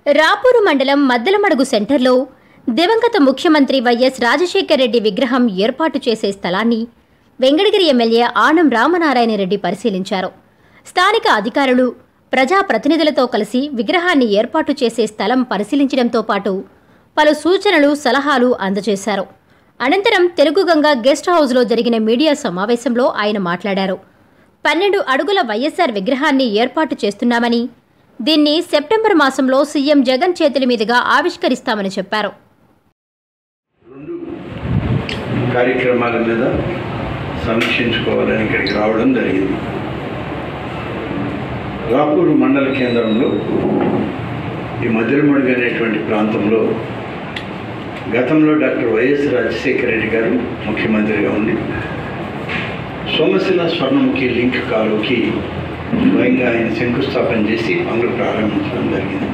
రాపూరు మండలం మద్దలమడుగు సెంటర్లో దివంగత ముఖ్యమంత్రి వైఎస్ రాజశేఖర రెడ్డి విగ్రహం ఏర్పాటు చేసే స్థలాన్ని వెంకటగిరి ఎమ్మెల్యే ఆనం రామనారాయణ రెడ్డి పరిశీలించారు స్థానిక అధికారులు ప్రజాప్రతినిధులతో కలిసి విగ్రహాన్ని ఏర్పాటు చేసే స్థలం పరిశీలించడంతో పాటు పలు సూచనలు సలహాలు అందజేశారు అనంతరం తెలుగుగంగ గెస్ట్ హౌస్లో జరిగిన మీడియా సమావేశంలో ఆయన మాట్లాడారు పన్నెండు అడుగుల వైఎస్ఆర్ విగ్రహాన్ని ఏర్పాటు చేస్తున్నామని దీన్ని సెప్టెంబర్ మాసంలో సీఎం జగన్ చేతుల మీదుగా ఆవిష్కరిస్తామని చెప్పారు రెండు కార్యక్రమాల మీద సమీక్షించుకోవాలని ఇక్కడికి రావడం జరిగింది రాపూరు మండల కేంద్రంలో ఈ మధురమడుగు అనేటువంటి ప్రాంతంలో గతంలో డాక్టర్ వైఎస్ రాజశేఖర రెడ్డి గారు ముఖ్యమంత్రిగా ఉండి సోమశిల స్వర్ణముఖి లింక్ కాలువకి స్వయంగా ఆయన శంకుస్థాపన చేసి పనులు ప్రారంభించడం జరిగింది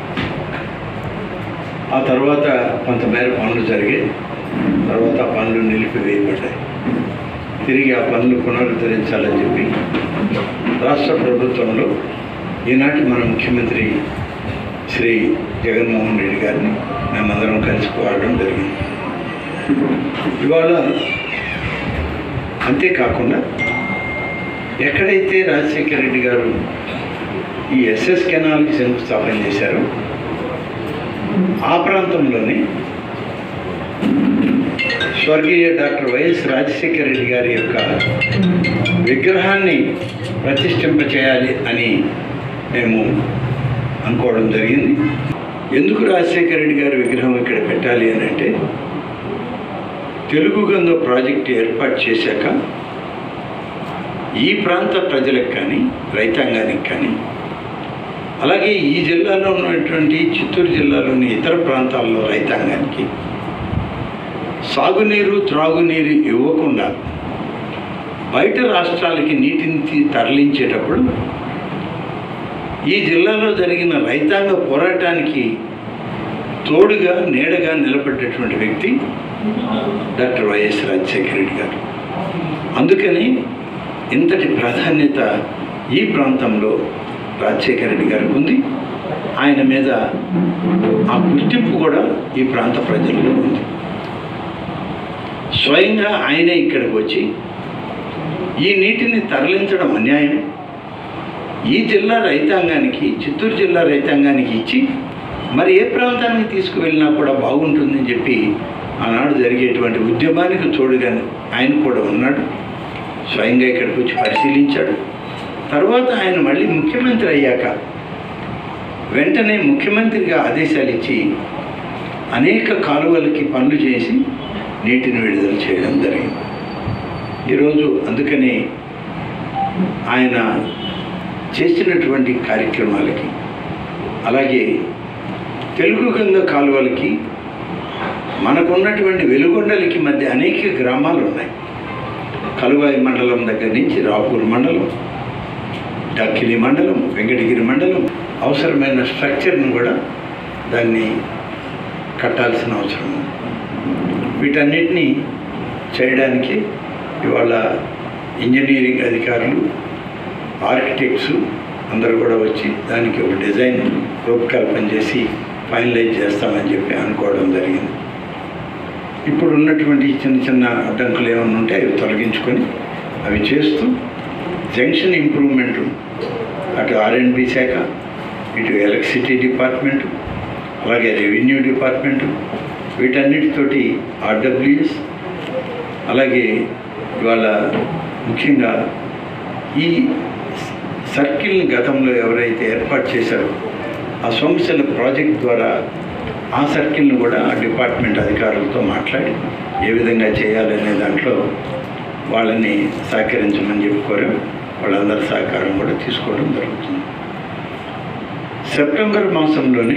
ఆ తర్వాత కొంతమేర పనులు జరిగాయి తర్వాత ఆ పనులు నిలిపివేయబడ్డాయి తిరిగి ఆ పనులు పునరుద్ధరించాలని చెప్పి రాష్ట్ర ప్రభుత్వంలో ఈనాటి మన ముఖ్యమంత్రి శ్రీ జగన్మోహన్ రెడ్డి గారిని మేమందరం కలిసిపోవడం జరిగింది ఇవాళ అంతేకాకుండా ఎక్కడైతే రాజశేఖర రెడ్డి గారు ఈ ఎస్ఎస్ కెనాల్కి శంకుస్థాపన చేశారో ఆ ప్రాంతంలోనే స్వర్గీయ డాక్టర్ వైఎస్ రాజశేఖర రెడ్డి గారి యొక్క విగ్రహాన్ని ప్రతిష్ఠింప చేయాలి అని మేము అనుకోవడం జరిగింది ఎందుకు రాజశేఖర రెడ్డి గారి విగ్రహం ఇక్కడ పెట్టాలి అని అంటే తెలుగు గంగ ప్రాజెక్టు ఏర్పాటు చేశాక ఈ ప్రాంత ప్రజలకు కానీ రైతాంగానికి కానీ అలాగే ఈ జిల్లాలో ఉన్నటువంటి చిత్తూరు జిల్లాలోని ఇతర ప్రాంతాల్లో రైతాంగానికి సాగునీరు త్రాగునీరు ఇవ్వకుండా బయట రాష్ట్రాలకి నీటిని తీ- తరలించేటప్పుడు ఈ జిల్లాలో జరిగిన రైతాంగ పోరాటానికి తోడుగా నీడగా నిలబడ్డటువంటి వ్యక్తి డాక్టర్ వైఎస్ రాజశేఖర రెడ్డి గారు అందుకని ఇంతటి ప్రాధాన్యత ఈ ప్రాంతంలో రాజశేఖర రెడ్డి గారికి ఉంది ఆయన మీద ఆ గుర్తింపు కూడా ఈ ప్రాంత ప్రజల్లో ఉంది స్వయంగా ఆయనే ఇక్కడికి వచ్చి ఈ నీటిని తరలించడం అన్యాయం ఈ జిల్లా రైతాంగానికి చిత్తూరు జిల్లా రైతాంగానికి ఇచ్చి మరి ఏ ప్రాంతానికి తీసుకువెళ్ళినా కూడా బాగుంటుందని చెప్పి ఆనాడు జరిగేటువంటి ఉద్యమానికి తోడుగా ఆయన కూడా ఉన్నాడు స్వయంగా ఇక్కడికి వచ్చి పరిశీలించాడు తర్వాత ఆయన మళ్ళీ ముఖ్యమంత్రి అయ్యాక వెంటనే ముఖ్యమంత్రిగా ఆదేశాలు ఇచ్చి అనేక కాలువలకి పనులు చేసి నీటిని విడుదల చేయడం జరిగింది ఈరోజు అందుకని ఆయన చేసినటువంటి కార్యక్రమాలకి అలాగే తెలుగు గంగ కాలువలకి మనకున్నటువంటి వెలుగొండలకి మధ్య అనేక గ్రామాలు ఉన్నాయి కలువాయి మండలం దగ్గర నుంచి రాపూర్ మండలం డక్కిలి మండలం వెంకటగిరి మండలం అవసరమైన స్ట్రక్చర్ను కూడా దాన్ని కట్టాల్సిన అవసరం ఉంది వీటన్నిటినీ చేయడానికి ఇవాళ ఇంజనీరింగ్ అధికారులు ఆర్కిటెక్ట్స్ అందరూ కూడా వచ్చి దానికి ఒక డిజైన్ రూపకల్పన చేసి ఫైనలైజ్ చేస్తామని చెప్పి అనుకోవడం జరిగింది ఇప్పుడు ఉన్నటువంటి చిన్న చిన్న అడ్డంకులు ఏమైనా ఉంటే అవి తొలగించుకొని అవి చేస్తూ జంక్షన్ ఇంప్రూవ్మెంట్ అటు ఆర్ఎండ్బి శాఖ ఇటు ఎలక్ట్రిసిటీ డిపార్ట్మెంట్ అలాగే రెవెన్యూ డిపార్ట్మెంట్ వీటన్నిటితోటి ఆర్డబ్ల్యూఎస్ అలాగే ఇవాళ ముఖ్యంగా ఈ సర్కిల్ని గతంలో ఎవరైతే ఏర్పాటు చేశారో ఆ సోమశిల ప్రాజెక్ట్ ద్వారా ఆ సర్కిల్ని కూడా ఆ డిపార్ట్మెంట్ అధికారులతో మాట్లాడి ఏ విధంగా చేయాలనే దాంట్లో వాళ్ళని సహకరించమని చెప్పి కోరాం వాళ్ళందరి సహకారం కూడా తీసుకోవడం జరుగుతుంది సెప్టెంబర్ మాసంలోని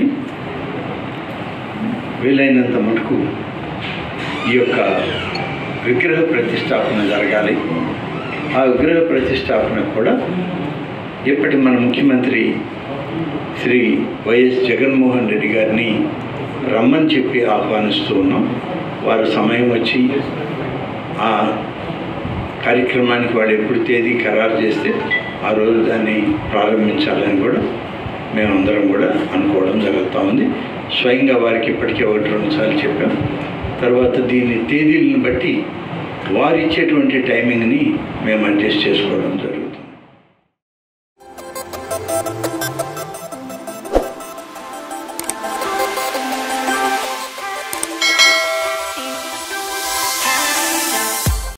వీలైనంత మటుకు ఈ యొక్క విగ్రహ ప్రతిష్టాపన జరగాలి ఆ విగ్రహ ప్రతిష్టాపన కూడా ఇప్పటి మన ముఖ్యమంత్రి శ్రీ వైఎస్ జగన్మోహన్ రెడ్డి గారిని రమ్మని చెప్పి ఆహ్వానిస్తూ ఉన్నాం వారు సమయం వచ్చి ఆ కార్యక్రమానికి వాళ్ళు ఎప్పుడు తేదీ ఖరారు చేస్తే ఆ రోజు దాన్ని ప్రారంభించాలని కూడా మేమందరం కూడా అనుకోవడం జరుగుతూ ఉంది స్వయంగా వారికి ఇప్పటికే ఒకటి రెండు సార్లు చెప్పాం తర్వాత దీని తేదీలను బట్టి వారు ఇచ్చేటువంటి టైమింగ్ని మేము అడ్జస్ట్ చేసుకోవడం జరుగుతుంది